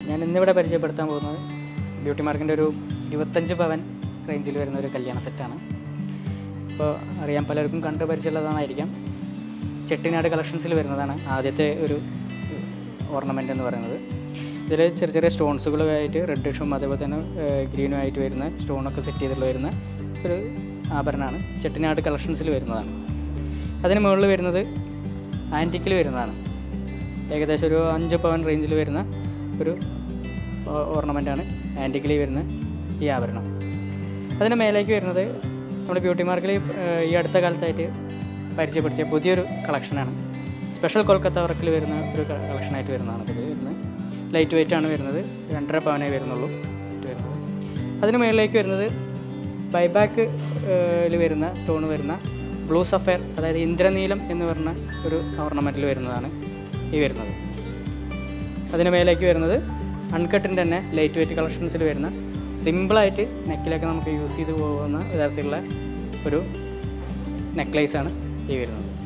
ഞാൻ ഇന്നിവിടെ പരിചയപ്പെടുത്താൻ പോകുന്നത് ബ്യൂട്ടി മാർക്കിൻ്റെ ഒരു ഇരുപത്തഞ്ച് പവൻ റേഞ്ചിൽ വരുന്ന ഒരു കല്യാണ സെറ്റാണ് ഇപ്പോൾ അറിയാൻ പലർക്കും കണ്ട് പരിചയമുള്ളതായിരിക്കാം ചെട്ടിനാട് കളക്ഷൻസിൽ വരുന്നതാണ് ആദ്യത്തെ ഒരു ഓർണമെൻ്റ് എന്ന് പറയുന്നത് ഇതിൽ ചെറിയ ചെറിയ സ്റ്റോൺസുകളായിട്ട് റെഡിഷും അതേപോലെ തന്നെ ഗ്രീനും ആയിട്ട് വരുന്ന സ്റ്റോണൊക്കെ സെറ്റ് ചെയ്തിട്ടുള്ള വരുന്ന ഒരു ആഭരണമാണ് ചെട്ടിനാട് കളക്ഷൻസിൽ വരുന്നതാണ് അതിന് മുകളിൽ വരുന്നത് ആൻറ്റിക്കിൽ വരുന്നതാണ് ഏകദേശം ഒരു അഞ്ച് പവൻ റേഞ്ചിൽ വരുന്ന ഒരു ഓർണമെൻ്റാണ് ആൻറ്റിക്കിലി വരുന്ന ഈ ആഭരണം അതിന് മേലേക്ക് വരുന്നത് നമ്മുടെ ബ്യൂട്ടി മാർക്കിൽ ഈ അടുത്ത കാലത്തായിട്ട് പരിചയപ്പെടുത്തിയ പുതിയൊരു കളക്ഷനാണ് സ്പെഷ്യൽ കൊൽക്കത്ത വർക്കിൽ വരുന്ന ഒരു കളക്ഷനായിട്ട് വരുന്നതാണ് ഇത് വരുന്നത് ലൈറ്റ് വെയിറ്റ് ആണ് വരുന്നത് രണ്ടര പവനേ വരുന്നുള്ളൂ സെറ്റ് വരുന്നത് അതിന് മുകളിലേക്ക് വരുന്നത് ബൈബാക്ക് വരുന്ന സ്റ്റോൺ വരുന്ന ബ്ലൂ സഫയർ അതായത് ഇന്ദ്രനീലം എന്ന് പറഞ്ഞ ഒരു ഓർണമെൻറ്റിൽ വരുന്നതാണ് ഈ വരുന്നത് അതിന് മേലേക്ക് വരുന്നത് അൺകട്ടിൻ്റെ തന്നെ ലൈറ്റ് വെയിറ്റ് കളക്ഷൻസിൽ വരുന്ന സിമ്പിളായിട്ട് നെക്കിലൊക്കെ നമുക്ക് യൂസ് ചെയ്ത് പോകുന്ന തരത്തിലുള്ള ഒരു നെക്ലേസാണ് ഈ വരുന്നത്